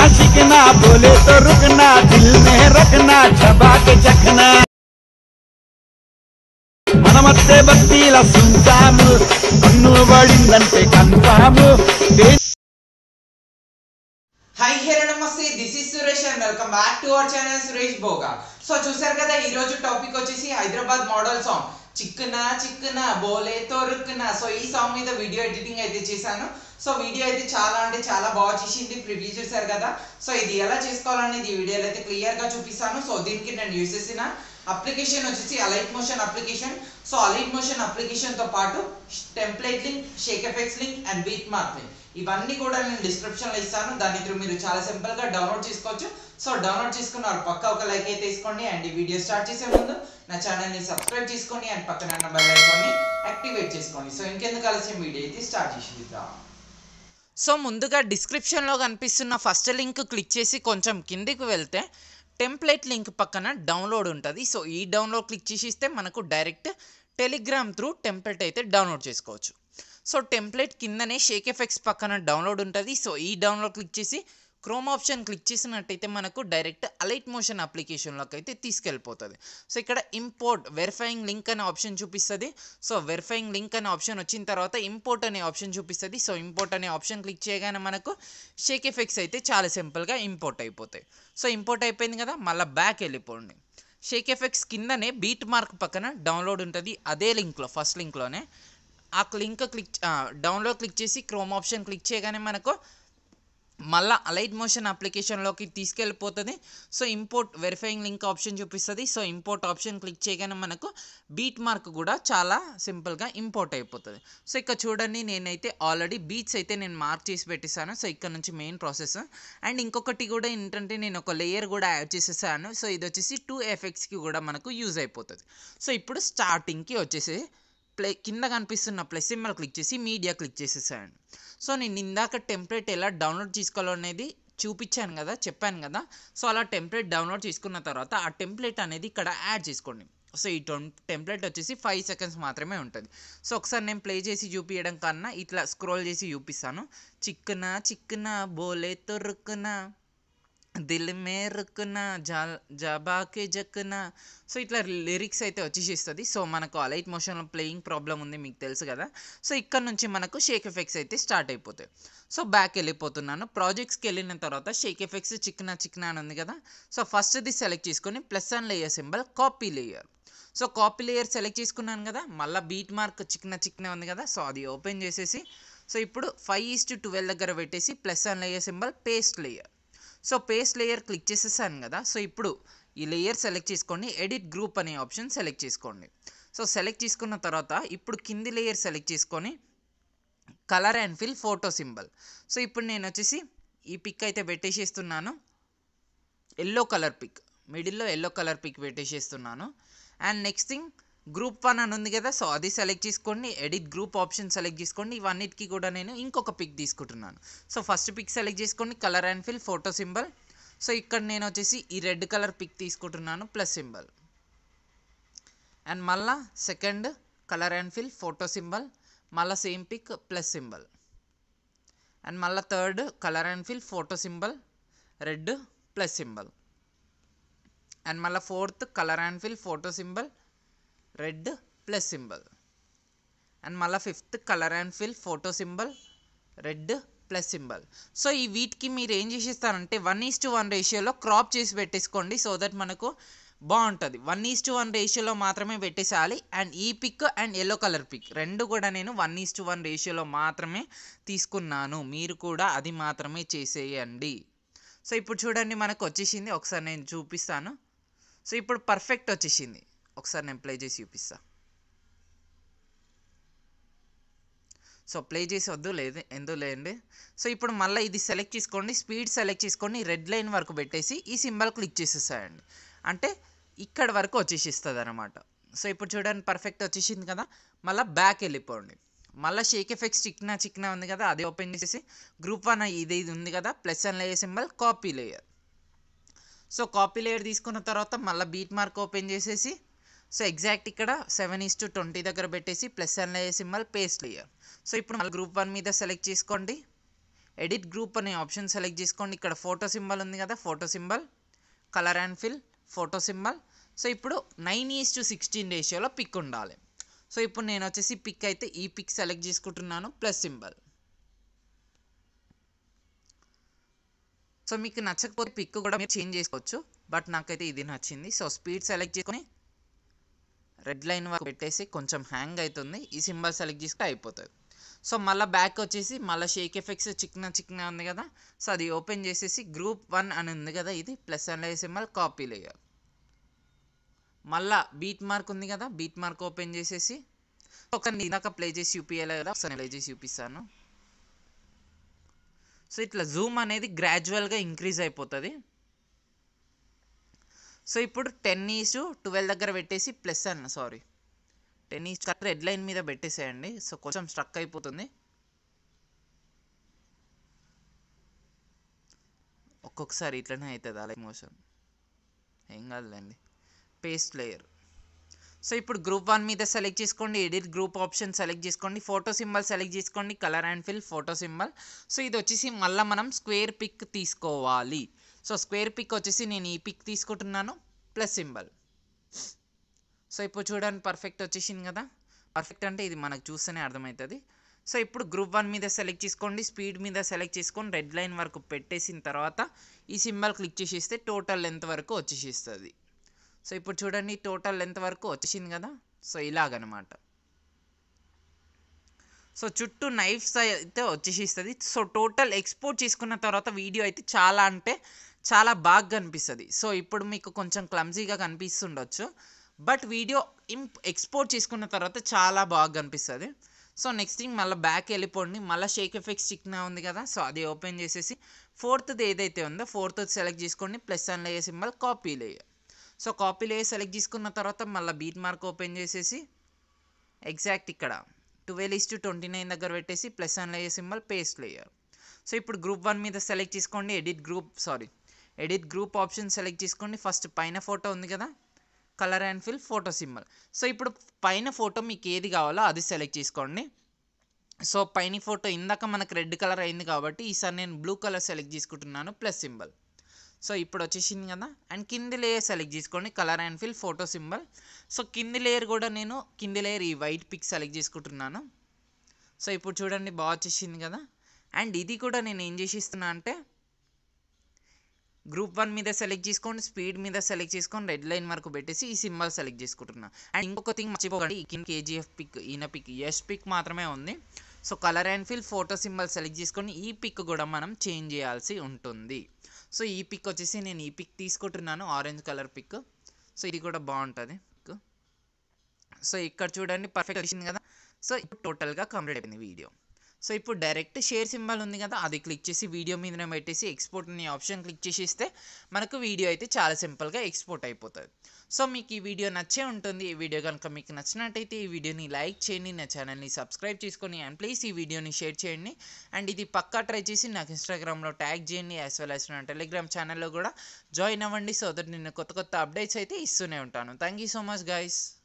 चिकना बोले तो रुकना दिल में रखना छबा के चखना మనమత్తే బస్తీల సుంటాము కన్ను పడిందంటే కన్ఫాము హై హలో నమస్తే this is Suresh and welcome back to our channel Suresh Bhoga so చూసారు కదా ఈ రోజు టాపిక్ వచ్చేసి హైదరాబాద్ మోడల్ సాంగ్ చిక్కున చిక్కున బోలే తొరుక్కున సో ఈ సాంగ్ మీద వీడియో ఎడిటింగ్ అయితే చేశాను సో వీడియో అయితే చాలా అంటే చాలా బాగా చేసింది ప్రివ్యూ చూసారు కదా సో ఇది ఎలా చేసుకోవాలనేది ఈ వీడియోలో అయితే క్లియర్ గా చూపిస్తాను సో దీనికి నేను యూస్ చేసిన అప్లికేషన్ వచ్చేసి Alight Motion application so Alight Motion application తో పాటు template link shake effects link and beat mark link ఇవన్నీ కూడా నేను డిస్క్రిప్షన్ లో ఇస్తాను దాని త్రూ మీరు చాలా సింపుల్ గా డౌన్లోడ్ చేసుకోవచ్చు సో డౌన్లోడ్ చేసుకున్నారు పక్క ఒక లైక్ అయితే తీసుకోండి అండ్ ఈ వీడియో స్టార్ట్ చేసే ముందు నా ఛానల్ ని సబ్స్క్రైబ్ చేసుకోండి అండ్ పక్కన ఉన్న బెల్ ఐకాన్ ని యాక్టివేట్ చేసుకోండి సో ఇంకెందుకు ఆలస్యం వీడియో అయితే స్టార్ట్ చేసేద్దాం సో ముందుగా డిస్క్రిప్షన్లో కనిపిస్తున్న ఫస్ట్ లింక్ క్లిక్ చేసి కొంచెం కిందికి వెళ్తే టెంప్లెట్ లింక్ పక్కన డౌన్లోడ్ ఉంటుంది సో ఈ డౌన్లోడ్ క్లిక్ చేసిస్తే మనకు డైరెక్ట్ టెలిగ్రామ్ త్రూ టెంప్లెట్ అయితే డౌన్లోడ్ చేసుకోవచ్చు సో టెంప్లెట్ కిందనే షేక్ ఎఫెక్ట్స్ పక్కన డౌన్లోడ్ ఉంటుంది సో ఈ డౌన్లోడ్ క్లిక్ చేసి క్రోమ్ ఆప్షన్ క్లిక్ చేసినట్టయితే మనకు డైరెక్ట్ అలైట్ మోషన్ అప్లికేషన్లోకి అయితే తీసుకెళ్ళిపోతుంది సో ఇక్కడ ఇంపోర్ట్ వెరిఫైయింగ్ లింక్ అనే ఆప్షన్ చూపిస్తుంది సో వెరిఫైయింగ్ లింక్ అనే ఆప్షన్ వచ్చిన తర్వాత ఇంపోర్ట్ అనే ఆప్షన్ చూపిస్తుంది సో ఇంపోర్ట్ అనే ఆప్షన్ క్లిక్ చేయగానే మనకు షేక్ ఎఫెక్ట్స్ అయితే చాలా సింపుల్గా ఇంపోర్ట్ అయిపోతాయి సో ఇంపోర్ట్ అయిపోయింది కదా మళ్ళీ బ్యాక్ వెళ్ళిపోండి షేక్ ఎఫెక్ట్స్ కిందనే బీట్ మార్క్ పక్కన డౌన్లోడ్ ఉంటుంది అదే లింక్లో ఫస్ట్ లింక్లోనే ఆ లింక్ క్లిక్ డౌన్లోడ్ క్లిక్ చేసి క్రోమ్ ఆప్షన్ క్లిక్ చేయగానే మనకు మళ్ళా అలైట్ మోషన్ అప్లికేషన్లోకి తీసుకెళ్ళిపోతుంది so import verifying link option చూపిస్తుంది సో ఇంపోర్ట్ ఆప్షన్ క్లిక్ చేయగానే మనకు బీట్ మార్క్ కూడా చాలా సింపుల్గా ఇంపోర్ట్ అయిపోతుంది సో ఇక్కడ చూడండి నేనైతే ఆల్రెడీ బీట్స్ అయితే నేను మార్క్ చేసి పెట్టేశాను సో ఇక్కడ నుంచి మెయిన్ ప్రాసెస్ అండ్ ఇంకొకటి కూడా ఏంటంటే నేను ఒక లేయర్ కూడా యాడ్ చేసేసాను సో ఇది వచ్చేసి టూ ఎఫెక్ట్స్కి కూడా మనకు యూజ్ అయిపోతుంది సో ఇప్పుడు స్టార్టింగ్కి వచ్చేసి ప్లే కింద కనిపిస్తున్న ప్లస్ సింబల్ క్లిక్ చేసి మీడియా క్లిక్ చేసేసాను సో నేను ఇందాక టెంప్లెట్ ఎలా డౌన్లోడ్ చేసుకోవాలో అనేది చూపించాను కదా చెప్పాను కదా సో అలా టెంప్లెట్ డౌన్లోడ్ చేసుకున్న తర్వాత ఆ టెంప్లెట్ అనేది ఇక్కడ యాడ్ చేసుకోండి సో ఈ టెంప్లెట్ వచ్చేసి ఫైవ్ సెకండ్స్ మాత్రమే ఉంటుంది సో ఒకసారి నేను ప్లే చేసి చూపించడం కన్నా ఇట్లా స్క్రోల్ చేసి చూపిస్తాను చిక్కున చిక్కున బోలే తొరుక్కున దిల్ మే రుక్కున జా జబాకే జక్కున సో ఇట్లా లిరిక్స్ అయితే వచ్చేసిస్తుంది సో మనకు అలైట్ మోషన్లో ప్లేయింగ్ ప్రాబ్లం ఉంది మీకు తెలుసు కదా సో ఇక్కడ నుంచి మనకు షేక్ ఎఫెక్ట్స్ అయితే స్టార్ట్ అయిపోతాయి సో బ్యాక్ వెళ్ళిపోతున్నాను ప్రాజెక్ట్స్కి వెళ్ళిన తర్వాత షేక్ ఎఫెక్ట్స్ చిక్న చిక్న అని ఉంది కదా సో ఫస్ట్ది సెలెక్ట్ చేసుకొని plus and layer symbol copy layer so copy layer select చేసుకున్నాను కదా మళ్ళీ బీట్ మార్క్ చిక్న చిక్న ఉంది కదా సో అది ఓపెన్ చేసేసి సో ఇప్పుడు ఫైవ్ ఈస్ టు ట్వెల్వ్ దగ్గర పెట్టేసి plus and layer symbol paste layer so paste layer click చేసేసాను కదా సో ఇప్పుడు ఈ లేయర్ సెలెక్ట్ చేసుకోండి ఎడిట్ గ్రూప్ అనే ఆప్షన్ సెలెక్ట్ చేసుకోండి సో సెలెక్ట్ చేసుకున్న తర్వాత ఇప్పుడు కింది లేయర్ సెలెక్ట్ చేసుకొని colour and fill photo symbol so ఇప్పుడు నేను వచ్చేసి ఈ పిక్ అయితే పెట్టేసేస్తున్నాను ఎల్లో కలర్ పిక్ మిడిల్లో ఎల్లో కలర్ పిక్ పెట్టేసేస్తున్నాను and next thing group one అని ఉంది కదా సో అది సెలెక్ట్ చేసుకోండి ఎడిట్ గ్రూప్ ఆప్షన్ సెలెక్ట్ చేసుకోండి ఇవన్నిటికీ కూడా నేను ఇంకొక పిక్ తీసుకుంటున్నాను సో ఫస్ట్ పిక్ సెలెక్ట్ చేసుకోండి colour and fill photo symbol so ఇక్కడ నేను వచ్చేసి ఈ రెడ్ కలర్ పిక్ తీసుకుంటున్నాను ప్లస్ సింబల్ అండ్ మళ్ళా second colour and fill photo symbol మళ్ళీ same pick plus symbol and మళ్ళీ third colour and fill photo symbol red plus symbol and మళ్ళీ fourth colour and fill photo symbol red plus symbol and మళ్ళీ fifth colour and fill photo symbol red plus symbol so ఈ వీటికి మీరు ఏం చేసేస్తారంటే one is to one రేషియోలో crop చేసి పెట్టేసుకోండి సో దట్ మనకు బాగుంటుంది వన్ ఈస్ టు వన్ రేషియోలో మాత్రమే పెట్టేసేయాలి అండ్ ఈ pick and yellow colour pick రెండు కూడా నేను వన్ ఈస్ టు వన్ రేషియోలో మాత్రమే తీసుకున్నాను మీరు కూడా అది మాత్రమే చేసేయండి సో ఇప్పుడు చూడండి మనకు వచ్చేసింది ఒకసారి నేను చూపిస్తాను సో ఇప్పుడు పర్ఫెక్ట్ వచ్చేసింది ఒకసారి నేను ప్లే చేసి చూపిస్తా సో ప్లే చేసి వద్దు లేదు ఎందుకు లేండి సో ఇప్పుడు మళ్ళీ ఇది సెలెక్ట్ చేసుకోండి స్పీడ్ సెలెక్ట్ చేసుకోండి రెడ్ లైన్ వరకు పెట్టేసి ఈ సింబల్ క్లిక్ చేసేసాయండి అంటే ఇక్కడ వరకు వచ్చేసిస్తుంది అనమాట సో ఇప్పుడు చూడండి పర్ఫెక్ట్ వచ్చేసింది కదా మళ్ళీ బ్యాక్ వెళ్ళిపోండి మళ్ళీ షేక్ ఎఫెక్ట్స్ చిక్నా చిక్నా ఉంది కదా అది ఓపెన్ చేసేసి గ్రూప్ వన్ ఇది ఇది ఉంది కదా plus and layer symbol copy layer so copy layer తీసుకున్న తర్వాత మళ్ళీ బీట్ మార్క్ ఓపెన్ చేసేసి సో ఎగ్జాక్ట్ ఇక్కడ సెవెన్ ఈస్ టు ట్వంటీ దగ్గర పెట్టేసి plus and layer symbol paste layer so ఇప్పుడు మళ్ళీ గ్రూప్ వన్ మీద సెలెక్ట్ చేసుకోండి ఎడిట్ గ్రూప్ అనే ఆప్షన్ సెలెక్ట్ చేసుకోండి ఇక్కడ ఫోటో సింబల్ ఉంది కదా photo symbol colour and fill photo symbol so ఇప్పుడు నైన్ ఈస్ టు సిక్స్టీన్ రేషియోలో పిక్ ఉండాలి సో ఇప్పుడు నేను వచ్చేసి పిక్ అయితే ఈ పిక్ సెలెక్ట్ చేసుకుంటున్నాను ప్లస్ సింబల్ సో మీకు నచ్చకపోతే పిక్ కూడా మీరు చేంజ్ చేసుకోవచ్చు బట్ నాకైతే ఇది నచ్చింది సో స్పీడ్ సెలెక్ట్ చేసుకొని రెడ్ లైన్ వరకు పెట్టేసి కొంచెం హ్యాంగ్ అవుతుంది ఈ సింబల్ సెలెక్ట్ చేసుకుంటే అయిపోతుంది సో మళ్ళీ బ్యాక్ వచ్చేసి మళ్ళీ షేక్ ఎఫెక్ట్స్ చిక్న చిక్న ఉంది కదా సో అది ఓపెన్ చేసేసి గ్రూప్ వన్ అని ఉంది కదా ఇది ప్లస్ అనే సింబల్ కాపీ లేయర్ మళ్ళా బీట్ మార్క్ ఉంది కదా బీట్ మార్క్ ఓపెన్ చేసేసి ఒక ఇందాక ప్లే చేసి చూపించాలి కదా ఒకసారి ప్లే చేసి చూపిస్తాను సో ఇట్లా జూమ్ అనేది గ్రాడ్యువల్గా ఇంక్రీజ్ అయిపోతుంది సో ఇప్పుడు టెన్ ఈస్ ట్వెల్వ్ దగ్గర పెట్టేసి ప్లస్ అన్న sorry ten is red line మీద పెట్టేసేయండి సో కొంచెం స్ట్రక్ అయిపోతుంది ఒక్కొక్కసారి ఇట్లనే అవుతుంది అలా మోషన్ ఏం కాదులేండి పేస్ట్ లేయర్ సో ఇప్పుడు గ్రూప్ వన్ మీద సెలెక్ట్ చేసుకోండి ఎడిట్ గ్రూప్ ఆప్షన్ సెలెక్ట్ చేసుకోండి ఫోటో సింబల్ సెలెక్ట్ చేసుకోండి colour and fill photo symbol so ఇది వచ్చేసి మళ్ళీ మనం స్క్వేర్ పిక్ తీసుకోవాలి సో స్క్వేర్ పిక్ వచ్చేసి నేను ఈ పిక్ తీసుకుంటున్నాను ప్లస్ సింబల్ సో ఇప్పుడు చూడండి పర్ఫెక్ట్ వచ్చేసింది కదా పర్ఫెక్ట్ అంటే ఇది మనకు చూస్తేనే అర్థమవుతుంది సో ఇప్పుడు గ్రూప్ వన్ మీద సెలెక్ట్ చేసుకోండి స్పీడ్ మీద సెలెక్ట్ చేసుకొని రెడ్ లైన్ వరకు పెట్టేసిన తర్వాత ఈ సింబల్ క్లిక్ చేసేస్తే టోటల్ లెంత్ వరకు వచ్చేసిస్తుంది సో ఇప్పుడు చూడండి టోటల్ లెంత్ వరకు వచ్చేసింది కదా సో ఇలాగనమాట సో చుట్టూ నైఫ్స్ అయితే వచ్చేసిస్తుంది సో టోటల్ ఎక్స్పోర్ట్ చేసుకున్న తర్వాత వీడియో అయితే చాలా అంటే చాలా బాగా కనిపిస్తుంది సో ఇప్పుడు మీకు కొంచెం క్లమ్జీగా కనిపిస్తుండొచ్చు బట్ వీడియో ఇంప్ ఎక్స్పోర్ట్ చేసుకున్న తర్వాత చాలా బాగా కనిపిస్తుంది సో నెక్స్ట్ థింగ్ మళ్ళీ బ్యాక్ వెళ్ళిపోండి మళ్ళీ షేక్ ఎఫెక్ట్స్ చిక్నా ఉంది కదా సో అది ఓపెన్ చేసేసి ఫోర్త్ది ఏదైతే ఉందో ఫోర్త్ సెలెక్ట్ చేసుకోండి ప్లస్ అని layer symbol copy layer so copy layer select చేసుకున్న తర్వాత మళ్ళీ బీట్ మార్క్ ఓపెన్ చేసేసి ఎగ్జాక్ట్ ఇక్కడ twelve is to twenty nine దగ్గర పెట్టేసి ప్లస్ అని layer symbol paste layer so ఇప్పుడు గ్రూప్ వన్ మీద సెలెక్ట్ చేసుకోండి edit group sorry edit group option select చేసుకోండి ఫస్ట్ పైన ఫోటో ఉంది కదా colour and fill photo symbol so ఇప్పుడు పైన ఫోటో మీకు ఏది కావాలో అది సెలెక్ట్ చేసుకోండి సో పైన ఫోటో ఇందాక మనకు రెడ్ కలర్ అయింది కాబట్టి ఈసారి నేను బ్లూ కలర్ సెలెక్ట్ చేసుకుంటున్నాను ప్లస్ సింబల్ సో ఇప్పుడు వచ్చేసింది కదా అండ్ కింది లేయర్ సెలెక్ట్ చేసుకోండి colour and fill photo symbol so కింది లేయర్ కూడా నేను కింది లేయర్ ఈ వైట్ పిక్ సెలెక్ట్ చేసుకుంటున్నాను సో ఇప్పుడు చూడండి బాగా వచ్చేసింది కదా అండ్ ఇది కూడా నేను ఏం చేసిస్తున్నా అంటే గ్రూప్ వన్ మీద సెలెక్ట్ చేసుకోండి స్పీడ్ మీద సెలెక్ట్ చేసుకొని రెడ్ లైన్ వరకు పెట్టేసి ఈ సింబల్ సెలెక్ట్ చేసుకుంటున్నా అండ్ ఇంకొక థింగ్ మర్చిపోకండి ఈ కింద కేజీఎఫ్ పిక్ ఈయన పిక్ ఎస్ పిక్ మాత్రమే ఉంది so colour and fill photo symbol select చేసుకొని ఈ పిక్ కూడా మనం చేంజ్ చేయాల్సి ఉంటుంది సో ఈ పిక్ వచ్చేసి నేను ఈ పిక్ తీసుకుంటున్నాను ఆరెంజ్ కలర్ పిక్ సో ఇది కూడా బాగుంటుంది పిక్ సో ఇక్కడ చూడండి పర్ఫెక్ట్ వచ్చింది కదా సో ఇప్పుడు టోటల్గా కంప్లీట్ అయిపోయింది వీడియో సో ఇప్పుడు డైరెక్ట్ షేర్ సింబల్ ఉంది కదా అది క్లిక్ చేసి వీడియో మీదనే పెట్టేసి ఎక్స్పోర్ట్ అనే ఆప్షన్ క్లిక్ చేసేస్తే మనకు వీడియో అయితే చాలా సింపుల్గా ఎక్స్పోర్ట్ అయిపోతుంది సో మీకు ఈ వీడియో నచ్చే ఉంటుంది ఈ వీడియో కనుక మీకు నచ్చినట్టయితే ఈ వీడియోని లైక్ చేయండి నా ఛానల్ని సబ్స్క్రైబ్ చేసుకొని అండ్ ప్లీజ్ ఈ వీడియోని షేర్ చేయండి అండ్ ఇది పక్కా ట్రై చేసి నాకు ఇన్స్టాగ్రామ్లో ట్యాగ్ చేయండి యాజ్ వెల్ యాజ్ నా టెలిగ్రామ్ ఛానల్లో కూడా జాయిన్ అవ్వండి సో దట్ నేను కొత్త కొత్త అప్డేట్స్ అయితే ఇస్తూనే ఉంటాను thank you so much guys